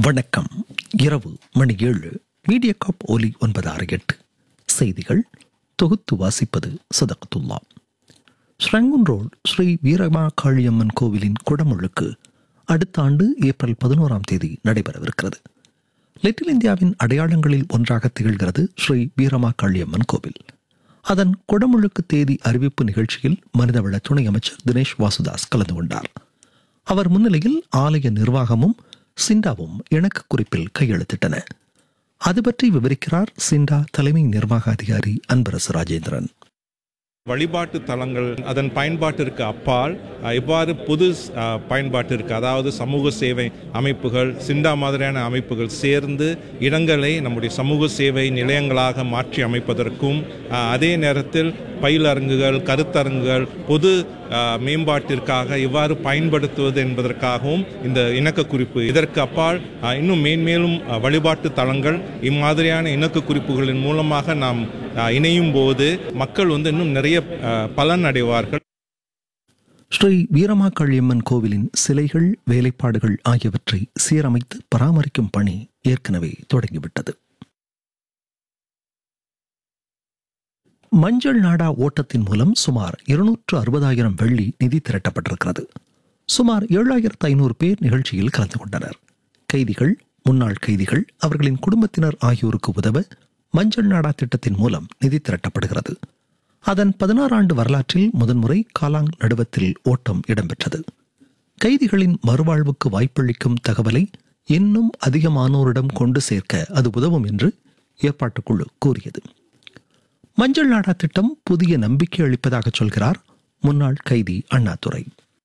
வணக்கம் இரவு மணி ஏழு மீடியா காப் ஒலி ஒன்பது ஆறு எட்டு செய்திகள் தொகுத்து வாசிப்பது சதகத்துல்லா ஸ்ரங்குன் ரோட் ஸ்ரீ வீரமா காளியம்மன் கோவிலின் குடமுழுக்கு அடுத்த ஆண்டு ஏப்ரல் பதினோராம் தேதி நடைபெறவிருக்கிறது லிட்டில் இந்தியாவின் அடையாளங்களில் ஒன்றாக திகழ்கிறது ஸ்ரீ வீரமா காளியம்மன் கோவில் அதன் குடமுழுக்கு தேதி அறிவிப்பு நிகழ்ச்சியில் மனிதவள துணை அமைச்சர் தினேஷ் வாசுதாஸ் கலந்து கொண்டார் அவர் முன்னிலையில் ஆலய நிர்வாகமும் சிண்டாவும் இணக்க குறிப்பில் கையெழுத்திட்டன அது பற்றி விவரிக்கிறார் சிண்டா தலைமை நிர்வாக அதிகாரி அன்பரசு ராஜேந்திரன் வழிபாட்டு தலங்கள் அதன் பயன்பாட்டிற்கு அப்பால் அஹ், எவ்வாறு பொது அஹ், பயன்பாட்டிற்கு அதாவது சமூக சேவை அமைப்புகள் சிண்டா மாதிரியான அமைப்புகள் சேர்ந்து இடங்களை நம்முடைய சமூக சேவை நிலையங்களாக மாற்றி அமைப்பதற்கும் அஹ், அதே நேரத்தில் பயிலரங்குகள் கருத்தரங்குகள் பொது அஹ், மேம்பாட்டிற்காக எவ்வாறு பயன்படுத்துவது என்பதற்காகவும் இந்த இணக்க குறிப்பு இதற்கு அப்பால் அஹ், இன்னும் மேன்மேலும் அஹ், வழிபாட்டு தலங்கள் இம்மாதிரியான இணக்க குறிப்புகளின் மூலமாக நாம் அஹ், இணையும் போது மக்கள் வந்து இன்னும் நிறைய அஹ், பலன் அடைவார்கள் ஸ்ரீ வீரமாக்காளியம்மன் கோவிலின் சிலைகள் வேலைப்பாடுகள் ஆகியவற்றை சீரமைத்து பராமரிக்கும் பணி ஏற்கனவே தொடங்கிவிட்டது மஞ்சள் நாடா ஓட்டத்தின் மூலம் சுமார் இருநூற்று அறுபதாயிரம் வெள்ளி நிதி திரட்டப்பட்டிருக்கிறது சுமார் ஏழாயிரத்து ஐநூறு பேர் நிகழ்ச்சியில் கலந்து கொண்டனர் கைதிகள் முன்னாள் கைதிகள் அவர்களின் குடும்பத்தினர் ஆகியோருக்கு உதவ மஞ்சள் நாடா திட்டத்தின் மூலம் நிதி திரட்டப்படுகிறது அதன் பதினாறு ஆண்டு வரலாற்றில் முதன்முறை காலாங் நடுவத்தில் ஓட்டம் இடம்பெற்றது கைதிகளின் மறுவாழ்வுக்கு வாய்ப்பளிக்கும் தகவலை இன்னும் அதிகமானோரிடம் கொண்டு சேர்க்க அது உதவும் என்று ஏற்பாட்டுக்குழு கூறியது மஞ்சள் நாடா திட்டம் புதிய நம்பிக்கை அளிப்பதாக சொல்கிறார் முன்னாள் கைதி அண்ணாதுரை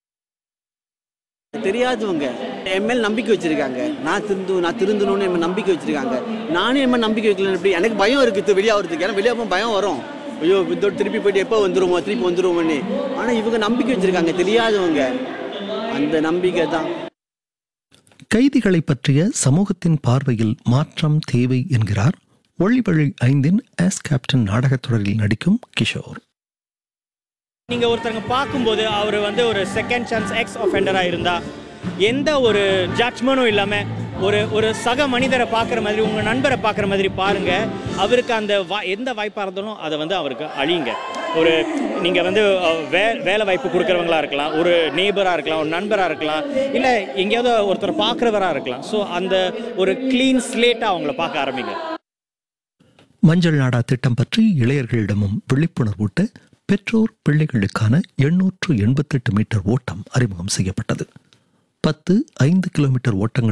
தெரியாதவங்க என் மேல் நம்பிக்கை வச்சிருக்காங்க நான் திருந்து நான் திருந்தணும்னு என் மேல் நம்பிக்கை வச்சிருக்காங்க நானே என் மேல் நம்பிக்கை வைக்கல எப்படி எனக்கு பயம் இருக்குது வெளியாகிறதுக்கு ஏன்னா வெளியே பயம் வரும் ஐயோ இதோட திருப்பி போயிட்டு எப்போ வந்துருமோ திருப்பி வந்துருவோம்னு ஆனால் இவங்க நம்பிக்கை வச்சிருக்காங்க தெரியாதவங்க அந்த நம்பிக்கை தான் கைதிகளை பற்றிய சமூகத்தின் பார்வையில் மாற்றம் தேவை என்கிறார் ஒளிவழி ஐந்தின் ஆஸ் கேப்டன் நாடகத் தொடரில் நடிக்கும் கிஷோர் நீங்கள் ஒருத்தங்க பார்க்கும்போது அவர் வந்து ஒரு செகண்ட் சான்ஸ் எக்ஸ் ஒஃபெண்டராக இருந்தால் எந்த ஒரு ஜட்ஜ்மெண்ட்டும் இல்லாமல் ஒரு ஒரு சக மனிதரை பார்க்குற மாதிரி உங்கள் நண்பரை பார்க்குற மாதிரி பாருங்கள் அவருக்கு அந்த வா எந்த வாய்ப்பாக இருந்தாலும் அதை வந்து அவருக்கு அழியுங்க ஒரு நீங்கள் வந்து அஹ், வே வேலை வாய்ப்பு கொடுக்குறவங்களா இருக்கலாம் ஒரு நேபராக இருக்கலாம் ஒரு நண்பராக இருக்கலாம் இல்லை எங்கேயாவது ஒருத்தர் பார்க்குறவராக இருக்கலாம் ஸோ அந்த ஒரு க்ளீன் ஸ்லேட்டாக அவங்கள பார்க்க ஆரம்பிங்க மஞ்சள் நாடா திட்டம் பற்றி இளையர்களிடமும் விழிப்புணர்வூட்ட பெற்றோர் பிள்ளைகளுக்கான எண்ணூற்று எண்பத்தெட்டு மீட்டர் ஓட்டம் அறிமுகம் செய்யப்பட்டது பத்து ஐந்து கிலோமீட்டர் ஓட்டங்கள்